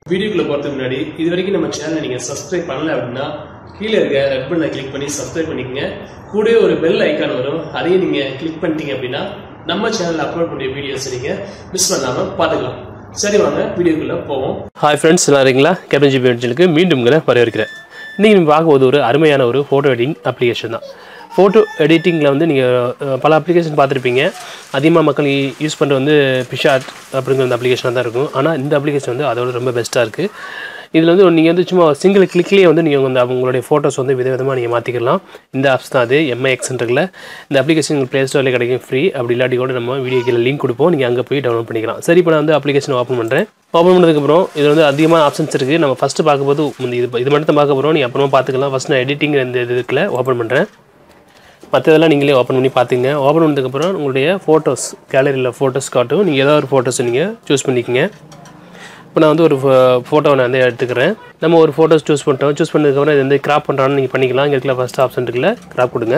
வீடியோக்குள்ள போறதுக்கு முன்னாடி இது வரைக்கும் நம்ம சேனலை நீங்க சப்ஸ்கிரைப் பண்ணல அப்படின்னா கீழே இருக்க ரெட் பட்டனை கிளிக் பண்ணி சப்ஸ்கிரைப் பண்ணிக்கங்க கூடவே ஒரு பெல் ஐக்கான் வரும் அதையும் நீங்க கிளிக் பண்ணிட்டீங்க அப்படின்னா நம்ம சேனல்ல அப்லோட் பண்ணிய வீடியோஸ் நீங்க மிஸ் பண்ணாம பார்த்துக்கலாம் சரி வாங்க வீடியோக்குள்ள போவோம் ஹாய் ஃப்ரெண்ட்ஸ் நல்லா இருக்கீங்களா கேப்டன் ஜிபி சேனலுக்கு மீண்டும் உங்களை வரவேற்கிறேன் இன்றைக்கி நம்ம பார்க்கும்போது ஒரு அருமையான ஒரு ஃபோட்டோ எடிட்டிங் அப்ளிகேஷன் தான் ஃபோட்டோ எடிட்டிங்கில் வந்து நீங்கள் பல அப்ளிகேஷன் பார்த்துருப்பீங்க அதிகமாக மக்கள் யூஸ் பண்ணுறது வந்து பிஷார்ட் அப்படிங்கிற அந்த அப்ளிகேஷனாக தான் இருக்கும் ஆனால் இந்த அப்ளிகேஷன் வந்து அதோட ரொம்ப பெஸ்ட்டாக இருக்குது இதில் வந்து நீங்கள் வந்து சும்மா சிங்கிள் கிளிக்லேயே வந்து நீங்கள் வந்து அவங்களுடைய ஃபோட்டோஸ் வந்து விதவிதமாக நீங்கள் மாற்றிக்கலாம் இந்த ஆப்ஸ் தான் அது எம்ஐஎக்ஸ்ன்றதுல இந்த அப்ளிகேஷன் ப்ளே ஸ்டோரில் கிடைக்கும் ஃப்ரீ அப்படி இல்லாட்டி கூட நம்ம வீடியோ கீழே லிங்க் கொடுப்போம் நீங்கள் அங்கே போய் டவுன்லோட் பண்ணிக்கலாம் சரி இப்போ நான் வந்து அப்ளிகேஷன் ஓப்பன் பண்ணுறேன் ஓப்பன் பண்ணதுக்கப்புறம் இதில் வந்து அதிகமான ஆப்ஷன்ஸ் இருக்குது நம்ம ஃபஸ்ட்டு பார்க்கும்போது இந்த இது இது மட்டும் தான் பார்க்க போகிறோம் நீங்கள் அப்புறமா பார்த்துக்கலாம் ஃபஸ்ட் நான் எடிட்டிங் இந்த இது இருக்குல்ல ஓப்பன் பண்ணுறேன் மற்றதெல்லாம் நீங்களே ஓப்பன் பண்ணி பார்த்துங்க ஓப்பன் பண்ணதுக்கப்புறம் உங்களுடைய ஃபோட்டோஸ் கேலரியில் ஃபோட்டோஸ் காட்டும் நீங்கள் ஏதாவது ஒரு ஃபோட்டோஸ் நீங்கள் சூஸ் பண்ணிக்கோங்க இப்போ நான் வந்து ஒரு ஃபோட்டோவை நான் வந்து எடுத்துக்கிறேன் நம்ம ஒரு ஃபோட்டோஸ் சூஸ் பண்ணிட்டோம் சூஸ் பண்ணதுக்கப்புறம் இது வந்து கிராப் பண்ணுறான்னு நீங்கள் பண்ணிக்கலாம் இங்கே இருக்கல ஃபஸ்ட் ஆப்ஷன் இருக்குல்ல கிராப் கொடுங்க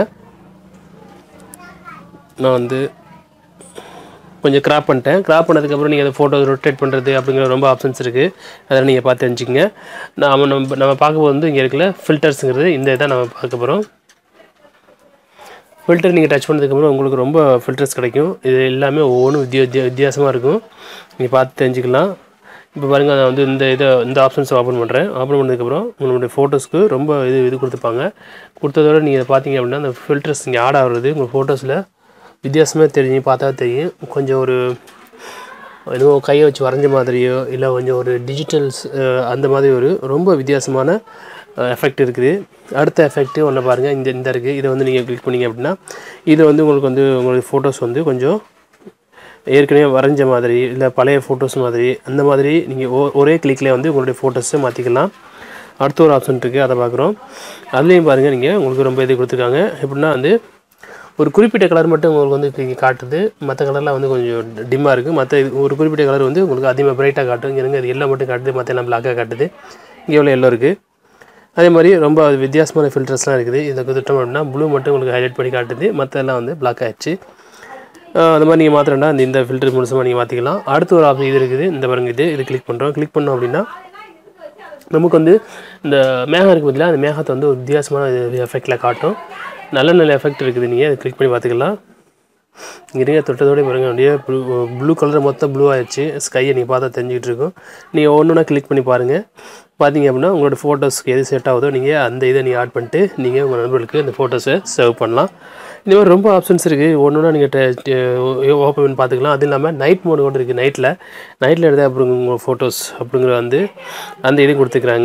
நான் வந்து கொஞ்சம் கிராப் பண்ணிட்டேன் கிராப் பண்ணதுக்கப்புறம் நீங்கள் அந்த ஃபோட்டோ ரொட்டேட் பண்ணுறது அப்படிங்கிற ரொம்ப ஆப்ஷன்ஸ் இருக்குது அதெல்லாம் நீங்கள் பார்த்து தெரிஞ்சுக்கங்க நம்ம நம்ம நம்ம பார்க்கும்போது வந்து இங்கே இருக்கல ஃபில்டர்ஸுங்கிறது இந்த இதை நம்ம பார்க்க போகிறோம் ஃபில்டர் நீங்கள் டச் பண்ணதுக்கப்புறம் உங்களுக்கு ரொம்ப ஃபில்டர்ஸ் கிடைக்கும் இது எல்லாமே ஒவ்வொன்றும் வித்தியா வித்தியா வித்தியாசமாக இருக்கும் நீங்கள் பார்த்து தெரிஞ்சுக்கலாம் இப்போ பாருங்கள் நான் வந்து இந்த இதை இந்த ஆப்ஷன்ஸை ஓப்பன் பண்ணுறேன் ஓப்பன் பண்ணதுக்கப்புறம் உங்களுடைய ஃபோட்டோஸ்க்கு ரொம்ப இது இது கொடுத்துருப்பாங்க கொடுத்ததோட நீங்கள் பார்த்தீங்க அப்படின்னா அந்த ஃபில்டர்ஸ் இங்கே ஆட் ஆகுறது உங்கள் ஃபோட்டோஸில் வித்தியாசமாக தெரியும் பார்த்தா தெரியும் கொஞ்சம் ஒரு ஏதோ கையை வச்சு வரைஞ்ச மாதிரியோ இல்லை கொஞ்சம் ஒரு டிஜிட்டல்ஸ் அந்த மாதிரி ஒரு ரொம்ப வித்தியாசமான எஃபெக்ட் இருக்குது அடுத்த எஃபெக்ட்டு ஒன்று பாருங்கள் இந்த இந்த இருக்குது இதை வந்து நீங்கள் கிளிக் பண்ணிங்க அப்படின்னா இது வந்து உங்களுக்கு வந்து உங்களுடைய ஃபோட்டோஸ் வந்து கொஞ்சம் ஏற்கனவே வரைஞ்ச மாதிரி இல்லை பழைய ஃபோட்டோஸ் மாதிரி அந்த மாதிரி நீங்கள் ஒ ஒரே கிளிக்கில் வந்து உங்களுடைய ஃபோட்டோஸை மாற்றிக்கலாம் அடுத்த ஒரு ஆப்ஷன் இருக்குது அதை பார்க்குறோம் அதுலேயும் பாருங்கள் நீங்கள் உங்களுக்கு ரொம்ப இது கொடுத்துருக்காங்க எப்படின்னா வந்து ஒரு குறிப்பிட்ட கலர் மட்டும் உங்களுக்கு வந்து இங்கே காட்டுது மற்ற கலர்லாம் வந்து கொஞ்சம் டிம்மாக இருக்குது மற்ற இது ஒரு குறிப்பிட்ட கலர் வந்து உங்களுக்கு அதிகமாக பிரைட்டாக காட்டும் இங்கே இருங்க இது எல்லாம் மட்டும் காட்டுது மற்ற எல்லாம் பிளாக்காக காட்டுது இங்கே எவ்வளோ எல்லோ இருக்குது அதே மாதிரி ரொம்ப வித்தியாசமான ஃபில்டர்ஸ்லாம் இருக்குது இதை கொடுத்துட்டோம் அப்படின்னா ப்ளூ மட்டும் உங்களுக்கு ஹைலைட் பண்ணி காட்டுது மற்ற எல்லாம் வந்து பிளாக் ஆகிடுச்சு அந்த மாதிரி நீங்கள் மாத்திரண்டா இந்த இந்த ஃபில்டர் முழுசமாக நீங்கள் மாற்றிக்கலாம் அடுத்த ஒரு ஆப்ஷன் இது இருக்குது இந்த பாருங்க இது இது கிளிக் பண்ணுறோம் கிளிக் பண்ணோம் அப்படின்னா நமக்கு வந்து இந்த மேகம் இருக்குது பதிலாக அந்த மேகத்தை வந்து ஒரு வித்தியாசமான எஃபெக்டில் காட்டும் நல்ல நல்ல எஃபெக்ட் இருக்குது நீங்கள் அதை கிளிக் பண்ணி பார்த்துக்கலாம் இங்கே தொட்டதோடய பாருங்க அப்படியே ப்ளூ ப்ளூ கலர் மொத்தம் ப்ளூ ஆயிடுச்சு ஸ்கையை நீங்கள் பார்த்தா தெரிஞ்சுக்கிட்டு இருக்கும் நீங்கள் ஒன்று ஒன்றா கிளிக் பண்ணி பாருங்கள் பார்த்தீங்க அப்படின்னா உங்களோட ஃபோட்டோஸ்க்கு எது செட் ஆகுதோ நீங்கள் அந்த இதை நீங்கள் ஆட் பண்ணிட்டு நீங்கள் உங்கள் நண்பர்களுக்கு அந்த ஃபோட்டோஸை சேவ் பண்ணலாம் இந்த மாதிரி ரொம்ப ஆப்ஷன்ஸ் இருக்குது ஒன்று ஒன்றா நீங்கள் ஓப்பன் பண்ணி பார்த்துக்கலாம் அது இல்லாமல் நைட் மோடு கூட இருக்குது நைட்டில் நைட்டில் எடுத்தால் அப்புறம் உங்கள் ஃபோட்டோஸ் அப்படிங்கிற வந்து அந்த இதையும் கொடுத்துக்கிறாங்க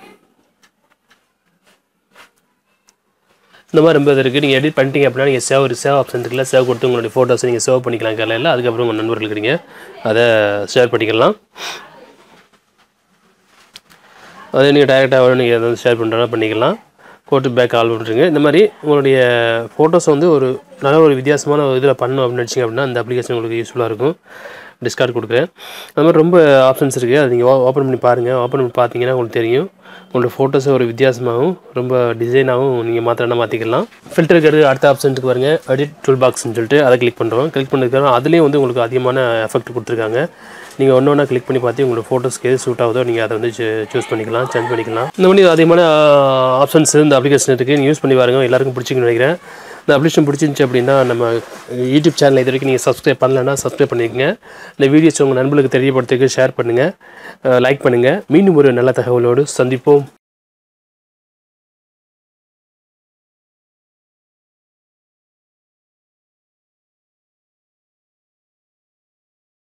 இந்த மாதிரி ரொம்ப இது இருக்குது நீங்கள் எடிட் பண்ணிட்டீங்க அப்படின்னா நீங்கள் சேவ் ஒரு சேவ் ஆப்ஷன் இருக்குல்ல சேவ் கொடுத்து உங்களுடைய ஃபோட்டோஸை நீங்கள் சேவ் பண்ணிக்கலாம் காலையில் அதுக்கப்புறம் உங்கள் நண்பர்களுக்கு நீங்கள் அதை ஷேர் பண்ணிக்கலாம் அதே நீங்கள் டேரெக்டாக நீங்கள் எதாவது ஷேர் பண்ணுறதா பண்ணிக்கலாம் கோட்டு பேக் ஆல் பண்ணுறீங்க இந்த மாதிரி உங்களுடைய ஃபோட்டோஸ் வந்து ஒரு நல்ல ஒரு வித்தியாசமான இதில் பண்ணணும் அப்படின்னு நினச்சிங்க அப்படின்னா அந்த அப்ளிகேஷன் உங்களுக்கு யூஸ்ஃபுல்லாக இருக்கும் டிஸ்கார்ட் கொடுக்குறேன் அது மாதிரி ரொம்ப ஆப்ஷன்ஸ் இருக்குது அதை நீங்கள் ஓப்பன் பண்ணி பாருங்கள் ஓப்பன் பண்ணி பார்த்தீங்கன்னா உங்களுக்கு தெரியும் உங்களோட ஃபோட்டோஸை ஒரு வித்தியாசமாகவும் ரொம்ப டிசைனாகவும் நீங்கள் மாத்திரனா மாற்றிக்கலாம் ஃபில்டருக்கு அடுத்த ஆப்ஷனுக்கு பாருங்க எடிட் டூல் பாக்ஸ்னு சொல்லிட்டு அதை கிளிக் பண்ணுறோம் கிளிக் பண்ணிருக்கோம் அதுலேயும் வந்து உங்களுக்கு அதிகமான எஃபெக்ட் கொடுத்துருக்காங்க நீங்கள் ஒன்று ஒன்றா கிளிக் பண்ணி பார்த்து உங்களோட ஃபோட்டோஸ்க்கு எது சூட் ஆகுதோ நீங்கள் அதை வந்து சூஸ் பண்ணிக்கலாம் சேஞ்ச் பண்ணிக்கலாம் இந்த மாதிரி அதிகமான ஆப்ஷன்ஸ் இந்த அப்ளிகேஷன் இருக்குது நீங்கள் யூஸ் பண்ணி பாருங்கள் எல்லாருக்கும் பிடிச்சிங்கன்னு நினைக்கிறேன் இந்த அப்ளிகேஷன் பிடிச்சிருந்துச்சி அப்படின்னா நம்ம யூடியூப் சேனல் இது வரைக்கும் நீங்கள் சப்ஸ்கிரைப் பண்ணலைன்னா சப்ஸ்கிரைப் பண்ணிக்கங்க இந்த வீடியோஸ் உங்கள் நண்பர்களுக்கு தெரியப்படுத்துக்கு ஷேர் பண்ணுங்கள் லைக் பண்ணுங்கள் மீண்டும் ஒரு நல்ல தகவலோடு சந்திப்போம்